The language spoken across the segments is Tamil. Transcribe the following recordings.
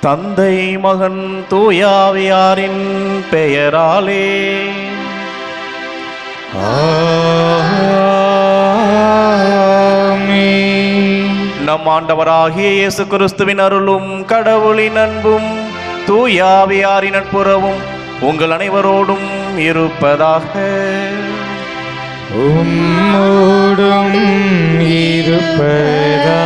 தந்தை மகன் தூயாவியாரின் பெயராலே ஆமென். நம் ஆண்டவராகிய இயேசு கிறிஸ்துவின் அருளும் கடவுளின் அன்பும் தூயாவியாரின் நட்புறவும் உங்கள் அனைவரோடும் இருப்பதாக உம்மோடும் இருப்பதாக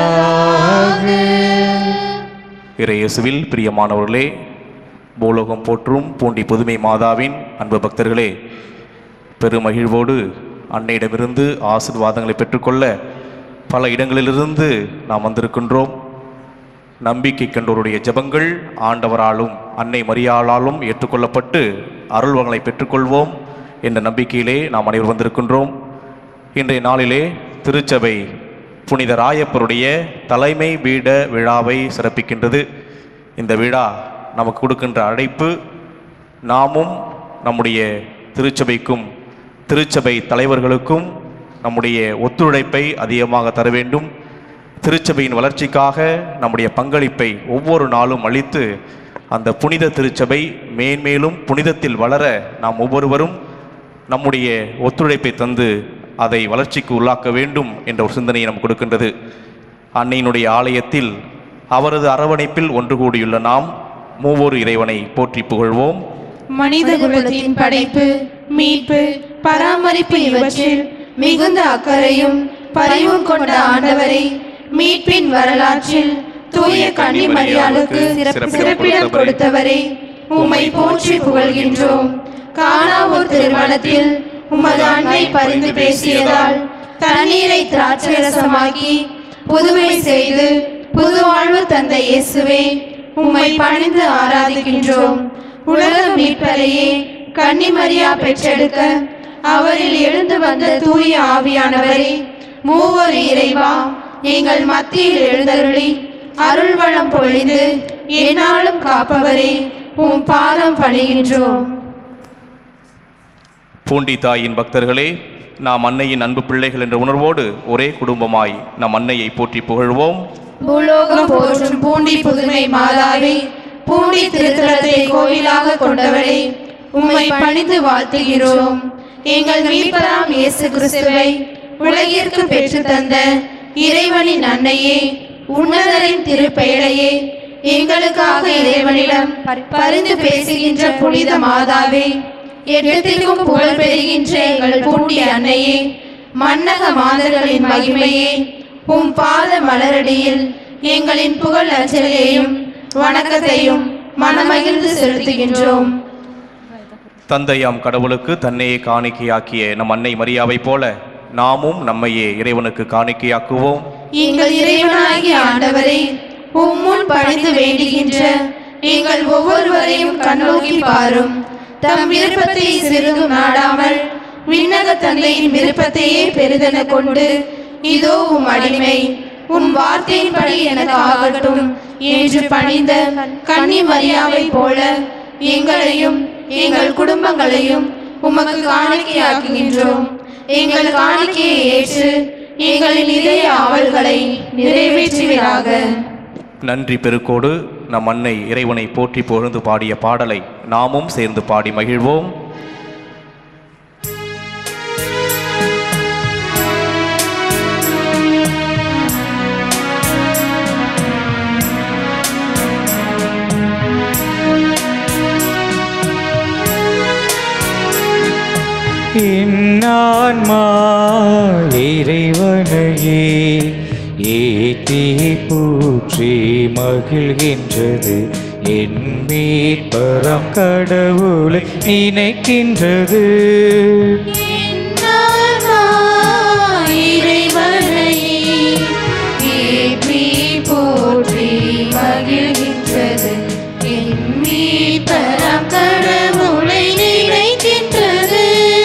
இறையேசுவில் பிரியமானவர்களே பூலோகம் போற்றும் பூண்டி புதுமை மாதாவின் அன்பு பக்தர்களே பெருமகிழ்வோடு அன்னையிடமிருந்து ஆசீர்வாதங்களை பெற்றுக்கொள்ள பல இடங்களிலிருந்து நாம் வந்திருக்கின்றோம் நம்பிக்கை கண்டோருடைய ஜெபங்கள் ஆண்டவராலும் அன்னை மரியாளாலும் ஏற்றுக்கொள்ளப்பட்டு அருள்வங்களை பெற்றுக்கொள்வோம் என்ற நம்பிக்கையிலே நாம் அனைவரும் வந்திருக்கின்றோம் இன்றைய நாளிலே திருச்சபை புனித ராயப்பருடைய தலைமை பீட விழாவை சிறப்பிக்கின்றது இந்த விழா நமக்கு கொடுக்கின்ற அழைப்பு நாமும் நம்முடைய திருச்சபைக்கும் திருச்சபை தலைவர்களுக்கும் நம்முடைய ஒத்துழைப்பை அதிகமாக தர வேண்டும் திருச்சபையின் வளர்ச்சிக்காக நம்முடைய பங்களிப்பை ஒவ்வொரு நாளும் அளித்து அந்த புனித திருச்சபை மேன்மேலும் புனிதத்தில் வளர நாம் ஒவ்வொருவரும் நம்முடைய ஒத்துழைப்பை தந்து அதை வளர்ச்சிக்கு உள்ளாக்க வேண்டும் என்ற ஒரு சிந்தனையை நமக்கு கொடுக்கின்றது அன்னையினுடைய ஆலயத்தில் அவரது அரவணைப்பில் ஒன்று கூடியுள்ள நாம் மூவொரு இறைவனை போற்றி புகழ்வோம் மனித குலத்தின் படைப்பு மீட்பு பராமரிப்பு இவற்றில் மிகுந்த அக்கறையும் பரிவும் கொண்ட ஆண்டவரை மீட்பின் வரலாற்றில் தூய கன்னிமரியாளுக்கு சிறப்பிடம் கொடுத்தவரே உம்மை போற்றி புகழ்கின்றோம் காணா ஒரு திருமணத்தில் உமது அன்னை பரிந்து பேசியதால் தண்ணீரை திராட்சை ரசமாக்கி புதுமை செய்து புது வாழ்வு தந்த இயேசுவே உம்மை பணிந்து ஆராதிக்கின்றோம் உலக மீட்பரையே கன்னிமரியா பெற்றெடுக்க அவரில் எழுந்து வந்த தூய ஆவியானவரே மூவர் இறைவா எங்கள் மத்தியில் எழுந்தருளி அருள்வளம் பொழிந்து என்னாலும் காப்பவரே உம் பாதம் பணிகின்றோம் பூண்டி தாயின் பக்தர்களே நாம் அன்னையின் அன்பு பிள்ளைகள் என்ற உணர்வோடு ஒரே குடும்பமாய் நம் அன்னையை போற்றி புகழ்வோம் பூலோகம் போற்றும் பூண்டி புதுமை மாதாவே பூண்டி திருத்தலத்தை கோவிலாக கொண்டவரே உம்மை பணிந்து வாழ்த்துகிறோம் எங்கள் மீட்பராம் இயேசு கிறிஸ்துவை உலகிற்கு பெற்று தந்த இறைவனின் அன்னையே உன்னதரின் திருப்பெயரையே எங்களுக்காக இறைவனிடம் பரிந்து பேசுகின்ற புனித மாதாவே எட்டத்திற்கும் புகழ் பெறுகின்ற எங்கள் பூண்டி அன்னையே மன்னக மாதர்களின் மகிமையே உம் பாத மலரடியில் எங்களின் புகழ் அஞ்சலியையும் வணக்கத்தையும் மனமகிழ்ந்து செலுத்துகின்றோம் தந்தையாம் கடவுளுக்கு தன்னையே காணிக்கையாக்கிய நம் அன்னை மரியாவைப் போல நாமும் நம்மையே இறைவனுக்கு காணிக்கையாக்குவோம் எங்கள் இறைவனாகிய ஆண்டவரே உம்முன் பணிந்து வேண்டுகின்ற எங்கள் ஒவ்வொருவரையும் கண்ணோக்கி பாரும் தம் விருப்பத்தை சிறிதும் நாடாமல் விண்ணக தந்தையின் விருப்பத்தையே பெரிதென கொண்டு இதோ உம் அடிமை உம் வார்த்தையின்படி எனக்கு ஆகட்டும் என்று பணிந்த கன்னி மரியாவை போல எங்களையும் எங்கள் குடும்பங்களையும் உமக்கு காணிக்கையாக்குகின்றோம் எங்கள் காணிக்கையை ஏற்று எங்களின் இதய ஆவல்களை நிறைவேற்றுவீராக நன்றி பெருக்கோடு நம் அன்னை இறைவனை போற்றி புகழ்ந்து பாடிய பாடலை நாமும் சேர்ந்து பாடி மகிழ்வோம் இன்னான்மா இறைவனையே ஏத்தி பூற்றி மகிழ்கின்றது என் மீட்பரம் கடவுளை நினைக்கின்றது போற்றி மகிழ்கின்றது என் மீட்பராம் கடவுளை நினைக்கின்றது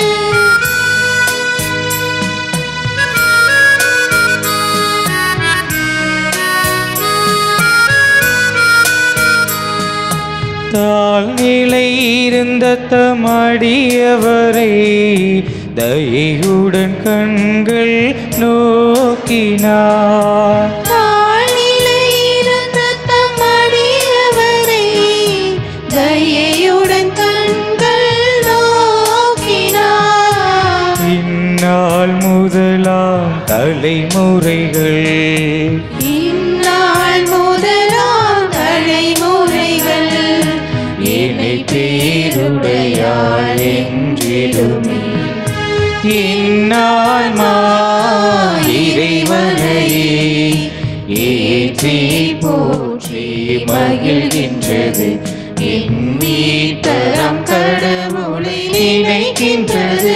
தாழ் நிலை இருந்த தமடியவரை தயையுடன் கண்கள் நோக்கினார் தாழ்நிலை இருந்த தம்மடியவரை கண்கள் நோக்கினார் இந்நாள் முதலாம் தலைமுறைகள் இந்நாள் முதலாம் தலைமுறைகள் என்னை பேருடையாள் என்றிடுமே இந்நாள் மா இறைவனையே ஏற்றி போற்றி மகிழ்கின்றது என் மீட்டரம் கடவுளை நினைக்கின்றது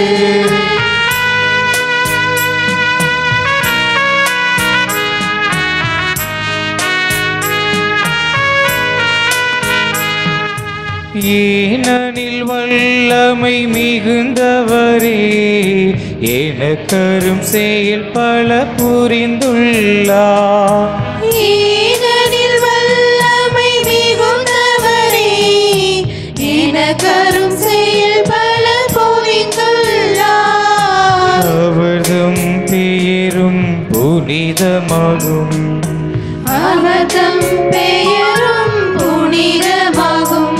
ஏனனில் வல்லமை மிகுந்தவரே எனக்கரும் செயல் பல புரிந்துள்ளார் ஈகனில் வல்லமை மிகுந்தவரே எனக்கரும் செயல் பல புரிந்துள்ளார் அவர்தம் பெயரும் புனிதமாகும் அவதம் பெயரும் புனிதமாகும்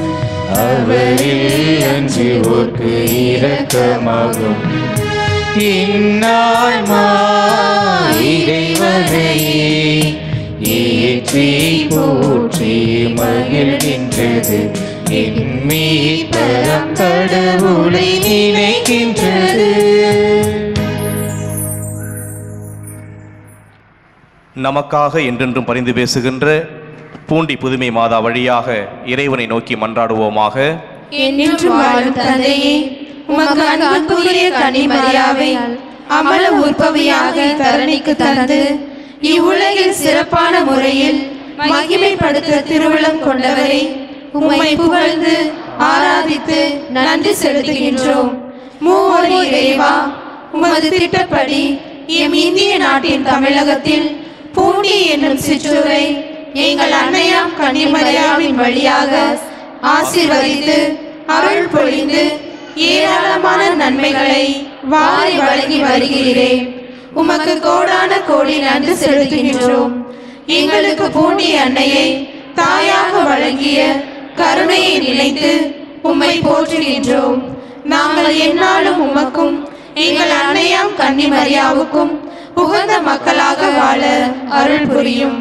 அவரில் அஞ்சுவோர்க்கு இரக்கமாகும் இந்நாள் மா இறைவனையே ஏற்றி போற்றி மகிழ்கின்றது என் மீட்பரம் கடவுளை நினைக்கின்றது நமக்காக என்றென்றும் பரிந்து பேசுகின்ற பூண்டி புதுமை மாதா வழியாக இறைவனை நோக்கி மன்றாடுவோமாக என்றும் வாழும் தந்தையே உமக்கு அன்புக்குரிய கன்னிமரியாவை அமல உற்பவியாக தரணிக்கு தந்து இவ்வுலகில் சிறப்பான முறையில் மகிமைப்படுத்த திருவுளம் கொண்டவரே உம்மை புகழ்ந்து ஆராதித்து நன்றி செலுத்துகின்றோம் மூவரி இறைவா உமது திட்டப்படி எம் இந்திய நாட்டின் தமிழகத்தில் பூண்டி என்னும் சிற்றூரை எங்கள் அன்னையாம் கன்னிமரியாவின் வழியாக ஆசீர்வதித்து அருள் பொழிந்து ஏராளமான நன்மைகளை வாரி வழங்கி வருகிறேன் உமக்கு கோடான கோடி நன்றி செலுத்துகின்றோம் எங்களுக்கு பூண்டி அன்னையை தாயாக வழங்கிய கருணையை நினைத்து உம்மை போற்றுகின்றோம் நாங்கள் எந்நாளும் உமக்கும் எங்கள் அன்னையாம் கன்னிமரியாவுக்கும் உகந்த மக்களாக வாழ அருள் புரியும்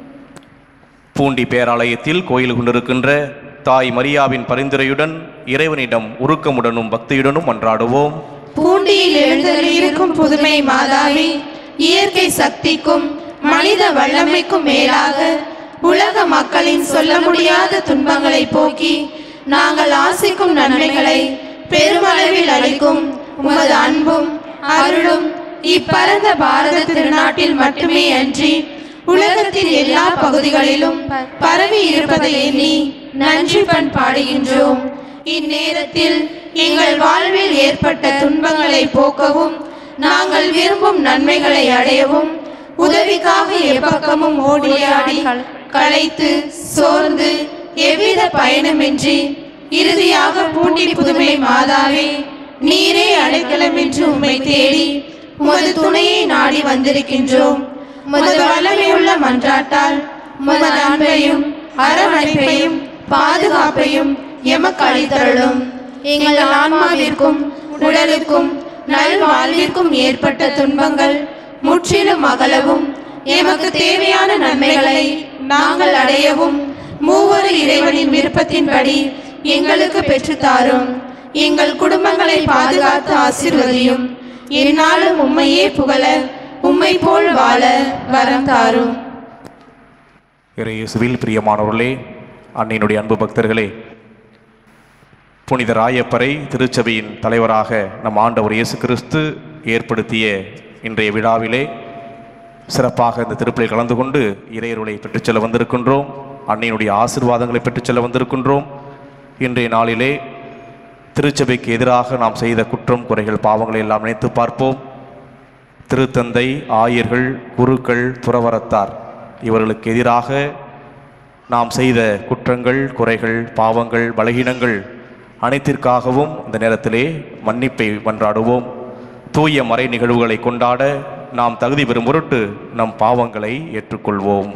பூண்டி பேராலயத்தில் கோயில் கொண்டிருக்கின்ற தாய் மரியாவின் பரிந்துரையுடன் இறைவனிடம் உருக்கமுடனும் பக்தியுடனும் மன்றாடுவோம் பூண்டியில் எழுந்தருளியிருக்கும் புதுமை மாதாவே இயற்கை சக்திக்கும் மனித வல்லமைக்கும் மேலாக உலக மக்களின் சொல்ல முடியாத துன்பங்களை போக்கி நாங்கள் ஆசிக்கும் நன்மைகளை பெருமளவில் அளிக்கும் உமது அன்பும் அருளும் இப்பரந்த பாரத திருநாட்டில் மட்டுமே அன்றி உலகத்தின் எல்லா பகுதிகளிலும் பரவி இருப்பதை எண்ணி நன்றி பண் பாடுகின்றோம் இந்நேரத்தில் எங்கள் வாழ்வில் ஏற்பட்ட துன்பங்களை போக்கவும் நாங்கள் விரும்பும் நன்மைகளை அடையவும் உதவிக்காக எப்பக்கமும் ஓடியாடி களைத்து சோர்ந்து எவ்வித பயணமின்றி இறுதியாக பூண்டி புதுமை மாதாவே நீரே அடைக்கலம் என்று உம்மை தேடி உமது துணையை நாடி வந்திருக்கின்றோம் உமது வல்லமையுள்ள மன்றாட்டால் உமது அன்பையும் அரவணைப்பையும் பாதுகாப்பையும் எமக்கு அளித்தருளும் எங்கள் ஆன்மாவிற்கும் உடலுக்கும் நல்வாழ்விற்கும் ஏற்பட்ட துன்பங்கள் முற்றிலும் அகலவும் எமக்கு தேவையான நன்மைகளை நாங்கள் அடையவும் மூவரு இறைவனின் விருப்பத்தின்படி எங்களுக்கு பெற்றுத்தாரும் எங்கள் குடும்பங்களை பாதுகாத்து ஆசீர்வதியும் எந்நாளும் உம்மையே புகழ உம்மை போல் வாழ வரம் தாரும் இறையேசுவில் பிரியமானவர்களே அன்னையினுடைய அன்பு பக்தர்களே புனித ராயப்பரை திருச்சபையின் தலைவராக நம் ஆண்டவர் இயேசு கிறிஸ்து ஏற்படுத்திய இன்றைய விழாவிலே சிறப்பாக இந்த திருப்பலில் கலந்து கொண்டு இறையருளை பெற்றுச் செல்ல வந்திருக்கின்றோம் அன்னையினுடைய ஆசிர்வாதங்களை பெற்றுச் செல்ல வந்திருக்கின்றோம் இன்றைய நாளிலே திருச்சபைக்கு எதிராக நாம் செய்த குற்றம் குறைகள் பாவங்களை எல்லாம் நினைத்து பார்ப்போம் திருத்தந்தை ஆயர்கள் குருக்கள் துறவரத்தார் இவர்களுக்கு எதிராக நாம் செய்த குற்றங்கள் குறைகள் பாவங்கள் பலகீனங்கள் அனைத்திற்காகவும் இந்த நேரத்திலே மன்னிப்பை மன்றாடுவோம் தூய மறை நிகழ்வுகளை கொண்டாட நாம் தகுதி பெறும் பொருட்டு நம் பாவங்களை ஏற்றுக்கொள்வோம்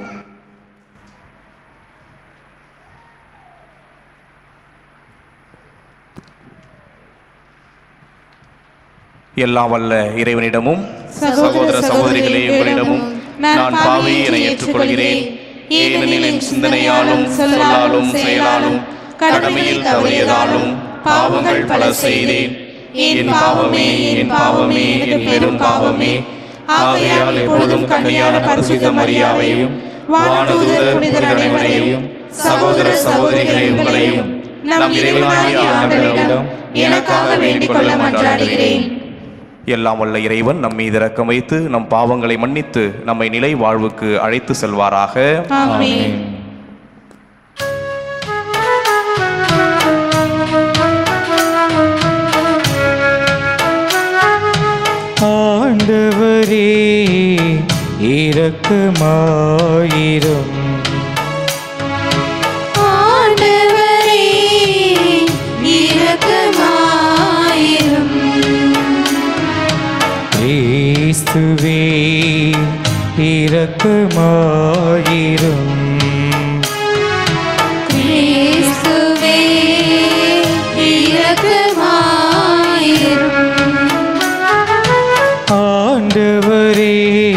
எல்லாம் வல்ல இறைவனிடமும் சகோதர சகோதரிகளே உங்களிடமும் நான் பாவி என ஏற்றுக்கொள்கிறேன் ஏனெனில் என் சிந்தனையாலும் சொல்லாலும் செயலாலும் கடமையில் தவறியதாலும் பாவங்கள் பல செய்தேன் என் பாவமே என் பாவமே என் பெரும் பாவமே ஆகையால் எப்பொழுதும் கன்னியான பரிசுத்த மரியாவையும் வானதூதர் புனிதர் அனைவரையும் சகோதர சகோதரிகளே உங்களையும் நம் இறைவனாகிய ஆண்டவரிடம் எனக்காக வேண்டிக் கொள்ள மன்றாடுகிறேன் எல்லாம் வல்ல இறைவன் நம் மீது இரக்கம் வைத்து நம் பாவங்களை மன்னித்து நம்மை நிலை வாழ்வுக்கு அழைத்து செல்வாராக ஆமென் ஆண்டவரே இரக்கமாயிரம் ஆண்டவரே இரக்கமாயிரும் கிறிஸ்துவே இரக்கமாயிரும் கிறிஸ்துவே இரக்கமாயிரும் ஆண்டவரே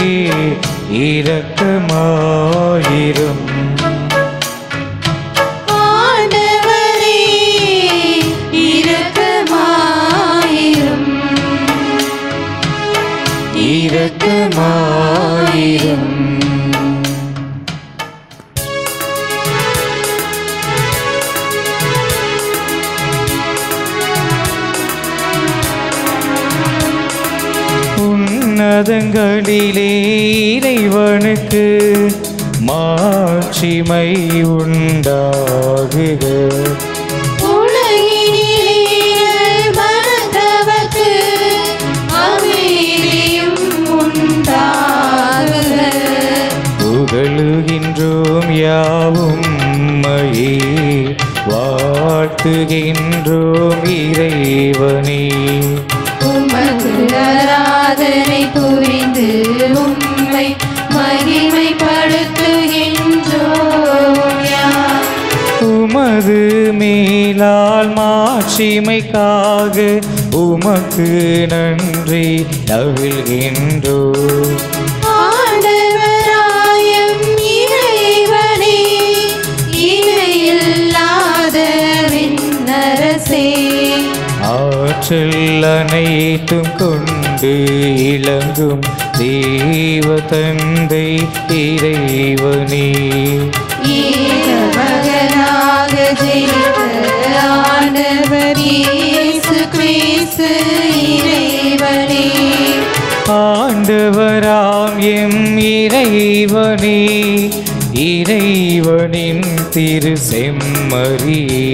இரக்கமாயிரும் ஆண்டவரே இரக்கமாயிரும் இரக்கமாயிரும் உன்னதங்களிலே இறைவனுக்கு மாட்சிமை உண்டாகுக உலகினிலே மனதவர்க்கு அமைதியும் உண்டாகுக புகழுகின்றோம் யாவும் மையே வாழ்த்துகின்றோம் இறைவனே உமக்கு ஆராதனை புரிந்து உம்மை மகிமைப்படுத்துகின்றோம் யார் உமது மேலால் மாட்சிமைக்காக உமக்கு நன்றி நவிழ்கின்றோம் ஆண்டவராயம் இறைவனே இணையில்லாத விண்ணரசே ஆற்றல் அனைத்தும் கொண்டு இளங்கும் தேவ தந்தை இறைவனே ஏக மகனாக ஜெயித்த ஆண்டவர் இயேசு கிறிஸ்து இறைவனே ஆண்டவராம் எம் இறைவனே இறைவனின் திரு செம்மறியே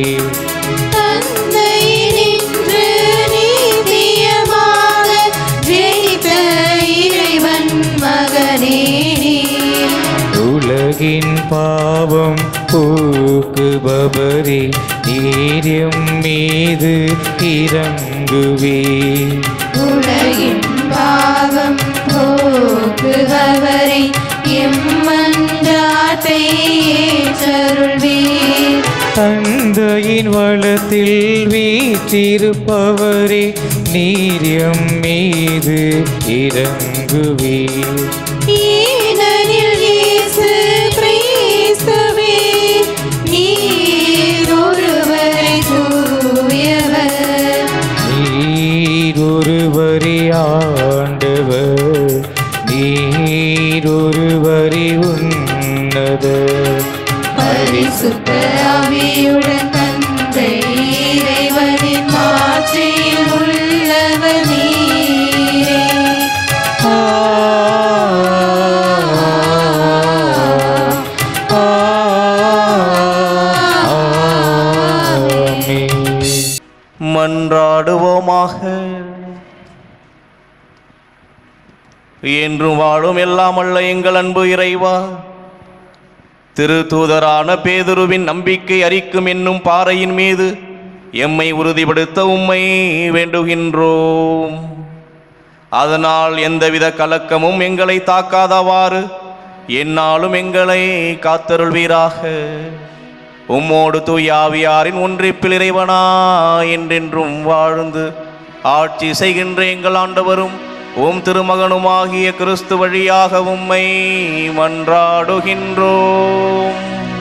தந்தையினின்று நீதியமாக ஜெயித்த இறைவன் மகனே நீர். உலகின் பாவம் போக்குபவரே நீரியம் மீது இறங்குவே உலகின் பாவம் போக்குபவரை எம்மன்றாட்டை ஏற்றருள்வீர் தந்தையின் வளத்தில் வீற்றிருப்பவரே நீரியம் மீது இறங்குவே ஈனனில் இயேசு கிறிஸ்துவே, நீர் ஒருவரே தூயவர். நீர் ஒருவரே ஆண்டவர் நீர் ஒருவரே உன்னத பரிசுத்த ஆவியுடன் தந்தை இறைவனின் மாட்சியில் உள்ளவர் நீரே. ஆ, ஆ, ஆமென். மன்றாடுவோமாக என்றும் வாழும் எல்லாம் அல்ல எங்கள் அன்பு இறைவா திரு தூதரான பேதுருவின் நம்பிக்கை அரிக்கும் என்னும் பாறையின் மீது எம்மை உறுதிப்படுத்த உம்மை வேண்டுகின்றோம் அதனால் எந்தவித கலக்கமும் எங்களை தாக்காதவாறு என்னாலும் எங்களை காத்தருள்வீராக உம்மோடு தூயாவியாரின் ஒன்றிப்பில் இறைவனா என்றென்றும் வாழ்ந்து ஆட்சி செய்கின்ற எங்கள் ஆண்டவரும் உம் திருமகனுமாகிய கிறிஸ்து வழியாக உம்மை மன்றாடுகின்றோம்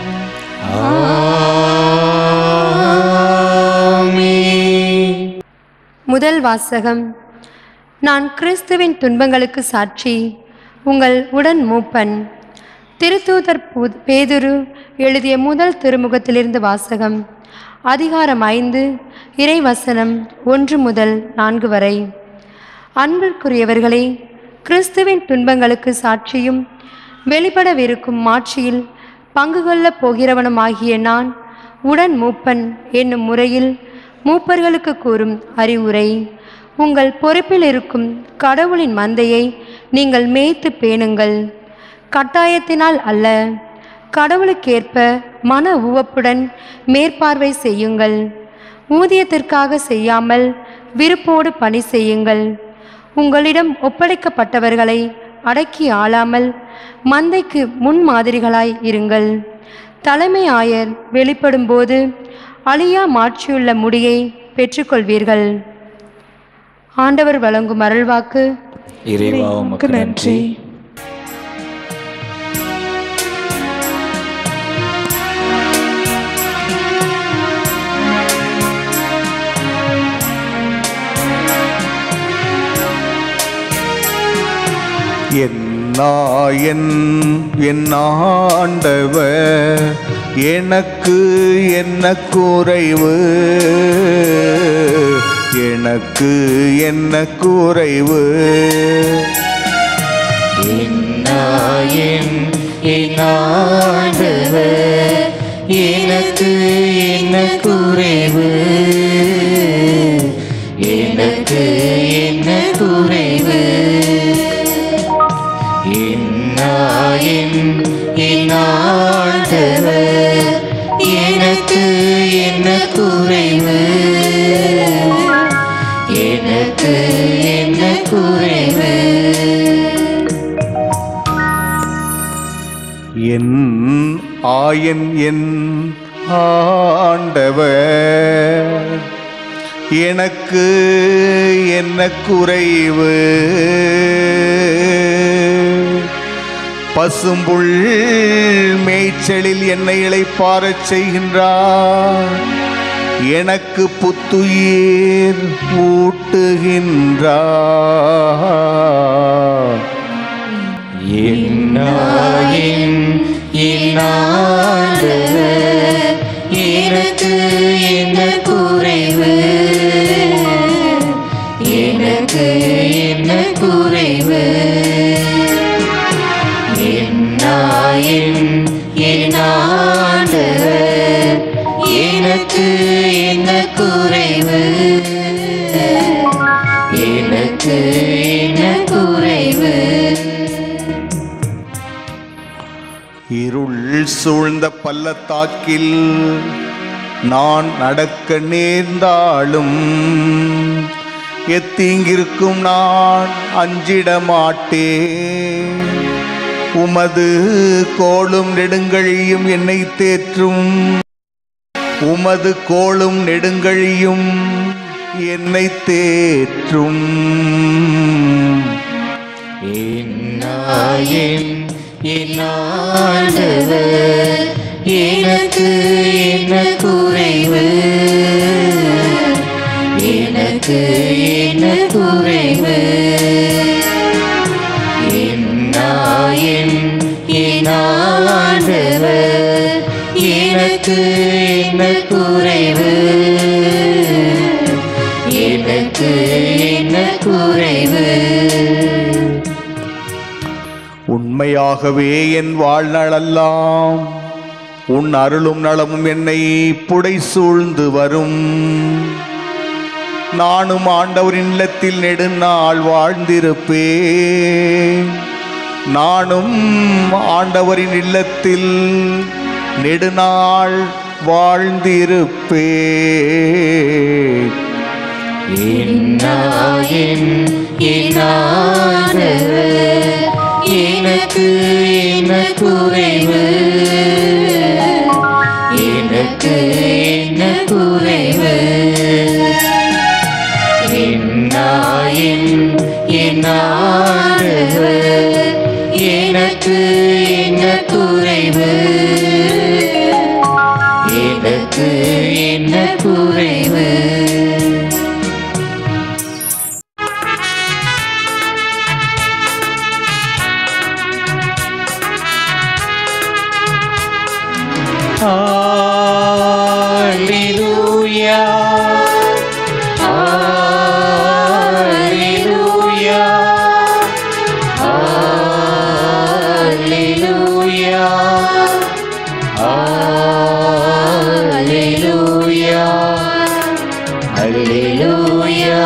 முதல் வாசகம் நான் கிறிஸ்துவின் துன்பங்களுக்கு சாட்சி உங்கள் உடன் மூப்பன் திருத்தூதர் பு- பேதுரு எழுதிய முதல் திருமுகத்திலிருந்து வாசகம் அதிகாரம் ஐந்து இறைவசனம் ஒன்று முதல் நான்கு வரை அன்பிற்குரியவர்களே கிறிஸ்துவின் துன்பங்களுக்கு சாட்சியும் வெளிப்படவிருக்கும் மாட்சியில் பங்கு கொள்ளப் போகிறவனுமாகிய நான் உடன் மூப்பன் என்னும் முறையில் மூப்பர்களுக்கு கூறும் அறிவுரை உங்கள் பொறுப்பில் இருக்கும் கடவுளின் மந்தையை நீங்கள் மேய்த்து பேணுங்கள் கட்டாயத்தினால் அல்ல கடவுளுக்கேற்ப மன உவப்புடன் மேற்பார்வை செய்யுங்கள் ஊதியத்திற்காக செய்யாமல் விருப்போடு பணி செய்யுங்கள் உங்களிடம் ஒப்படைக்கப்பட்டவர்களை அடக்கி ஆளாமல் மந்தைக்கு முன்மாதிரிகளாய் இருங்கள் தலைமை ஆயர் வெளிப்படும்போது அழியா மாட்சியுள்ள முடியை பெற்றுக்கொள்வீர்கள் ஆண்டவர் வழங்கும் அருள்வாக்கு இறைவா உமக்கு நன்றி என்னாயன் என் ஆண்டவர் எனக்கு என்ன குறைவு எனக்கு என்ன குறைவு என்னாயின் என்னாண்டவர் எனக்கு என்ன குறைவு எனக்கு என்ன குறைவு என்னாயின் என்னாண்டவர் எனக்கு என்ன குறைவு எனக்கு என்ன குறைவு என் ஆயன் என் ஆண்டவர் எனக்கு என்ன குறைவு பசும்புல் மேய்ச்சலில் என்னை இளைப்பாரச் செய்கின்றார் எனக்கு புத்துயிர் ஊட்டுகின்றார் என்னாயின் என்னாண்டவர் எனக்கு என்ன குறைவு எனக்கு என்ன குறைவு என்னாயின் என்னாண்டவர் எனக்கு என்ன குறைவு எனக்கு என்ன குறைவு இருள் சூழ்ந்த பள்ளத்தாக்கில் நான் நடக்க நேர்ந்தாலும் எத்தீங்கிருக்கும் நான் அஞ்சிட மாட்டேன் உமது கோளும் நெடுங்கழியும் என்னை தேற்றும் உமது கோளும் நெடுங்கழியும் என்னை தேற்றும் என்னாயின் என்னாண்டவர் எனக்கு என்ன குறைவு எனக்கு என்ன குறைவு என்னாயின் என்னாண்டவர் எனக்கு என்ன குறைவு எனக்கு என்ன குறைவு உண்மையாகவே என் வாழ்நாளெல்லாம் உன் அருளும் நலமும் என்னை புடை சூழ்ந்து வரும் நானும் ஆண்டவரின் இல்லத்தில் நெடுநாள் வாழ்ந்திருப்பேன் நானும் ஆண்டவரின் இல்லத்தில் நெடுநாள் வாழ்ந்திருப்பேன் என்னாயின் என்னாண்டவர் எனக்கு என்ன குறைவு எனக்கு என்ன குறைவு என் Alleluia. Alleluia. Alleluia. Alleluia.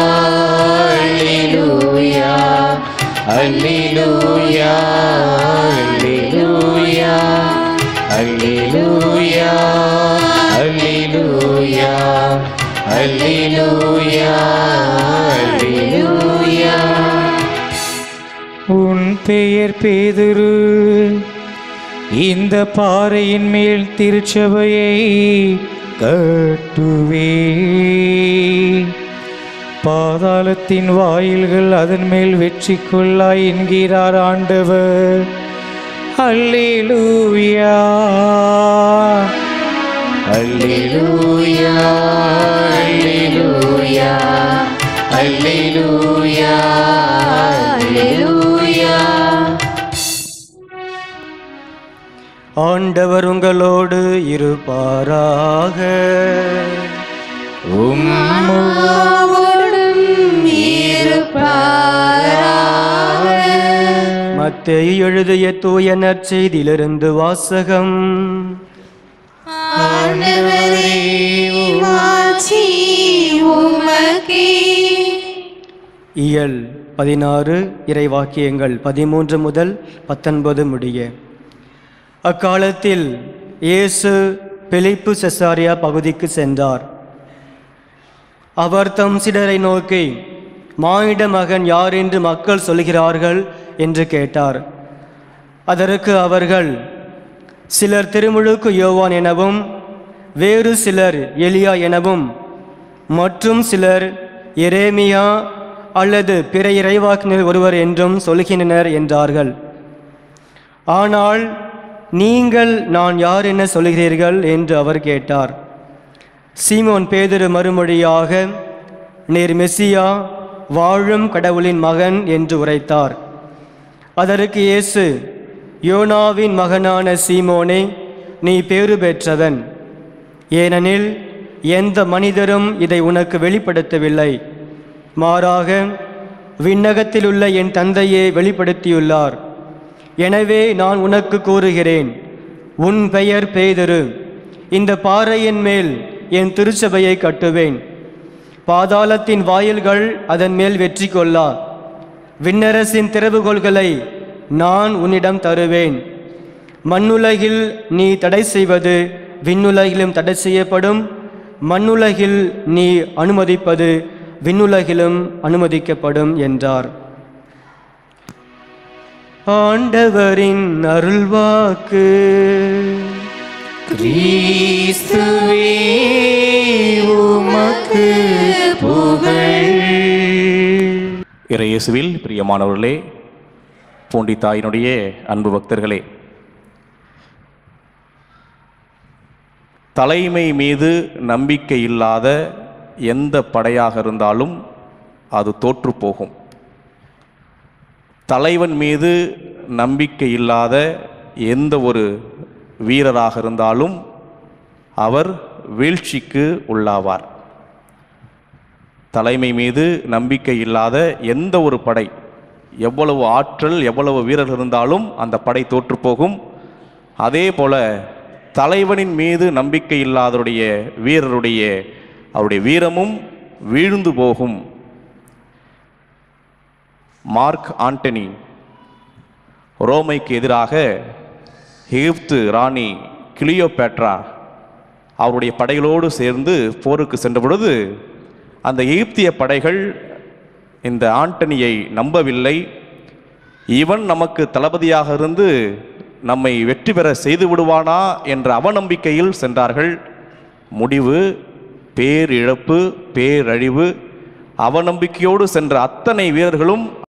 Alleluia. Alleluia. Alleluia. Alleluia. Alleluia. Alleluia. Alleluia. உன் பெயர் பேதுரு இந்த பாறையின் மேல் திருச்சபையை கட்டுவே பாதாளத்தின் வாயில்கள் அதன் மேல் வெற்றி கொள்ளாய் என்கிறார் ஆண்டவர் அல்லேலூயா Alleluia. Alleluia. Alleluia. Alleluia. ஆண்டவர் உங்களோடு இருப்பாராக மத்தேயு எழுதிய தூய நற்செய்தியிலிருந்து வாசகம் ஆண்டவரே மாட்சி உமக்கே இயல் பதினாறு இறைவாக்கியங்கள் பதிமூன்று முதல் பத்தொன்பது முடிய அக்காலத்தில் இயேசு பிலிப்பு செசாரியா பகுதிக்கு சென்றார் அவர் தம் சிடரை நோக்கி மானிட மகன் யார் என்று மக்கள் சொல்கிறார்கள் என்று கேட்டார் அதற்கு அவர்கள் சிலர் திருமுழுக்கு யோவான் எனவும் வேறு சிலர் எலியா எனவும் மற்றும் சிலர் எரேமியா அல்லது பிற இறைவாக்கினர் ஒருவர் என்றும் சொல்கின்றனர் என்றார்கள் ஆனால் நீங்கள் நான் யார் என சொல்கிறீர்கள் என்று அவர் கேட்டார் சீமோன் பேதுரு மறுமொழியாக நீர் மெஸ்ஸியா வாழும் கடவுளின் மகன் என்று உரைத்தார் அதற்கு இயேசு யோனாவின் மகனான சீமோனே நீ பேறு பெற்றவன் ஏனெனில் எந்த மனிதரும் இதை உனக்கு வெளிப்படுத்தவில்லை மாறாக விண்ணகத்தில் உள்ள என் தந்தையே வெளிப்படுத்தியுள்ளார் எனவே நான் உனக்கு கூறுகிறேன் உன் பெயர் பேதுரு இந்த பாறையின் மேல் என் திருச்சபையை கட்டுவேன் பாதாளத்தின் வாயில்கள் அதன் மேல் வெற்றி கொள்ளா விண்ணரசின் திறவுகோள்களை நான் உன்னிடம் தருவேன் மண்ணுலகில் நீ தடை செய்வது விண்ணுலகிலும் தடை செய்யப்படும் மண்ணுலகில் நீ அனுமதிப்பது விண்ணுலகிலும் அனுமதிக்கப்படும் என்றார் ஆண்டவரின் அருள்வாக்கு கிறிஸ்துவே உமக்கு புகழ் இறையேசுவில் பிரியமானவர்களே பூண்டி தாயினுடைய அன்பு பக்தர்களே தலைமை மீது நம்பிக்கை இல்லாத எந்த படையாக இருந்தாலும் அது தோற்று போகும் தலைவன் மீது நம்பிக்கை இல்லாத எந்த ஒரு வீரராக இருந்தாலும் அவர் வீழ்ச்சிக்கு உள்ளாவார் தலைமை மீது நம்பிக்கை இல்லாத எந்த ஒரு படை எவ்வளவு ஆற்றல் எவ்வளவு வீரர்கள் இருந்தாலும் அந்த படை தோற்று போகும் அதே போல தலைவனின் மீது நம்பிக்கை இல்லாதவருடைய வீரருடைய அவருடைய வீரமும் வீழ்ந்து போகும் மார்க் ஆண்டனி ரோமைக்கு எதிராக எகிப்து ராணி கிளியோபேட்ரா அவருடைய படைகளோடு சேர்ந்து போருக்கு சென்ற பொழுது அந்த எகிப்திய படைகள் இந்த ஆண்டனியை நம்பவில்லை இவன் நமக்கு தளபதியாக இருந்து நம்மை வெற்றி பெற செய்து விடுவானா என்ற அவநம்பிக்கையில் சென்றார்கள் முடிவு பேரிழப்பு பேரழிவு அவநம்பிக்கையோடு சென்ற அத்தனை வீரர்களும்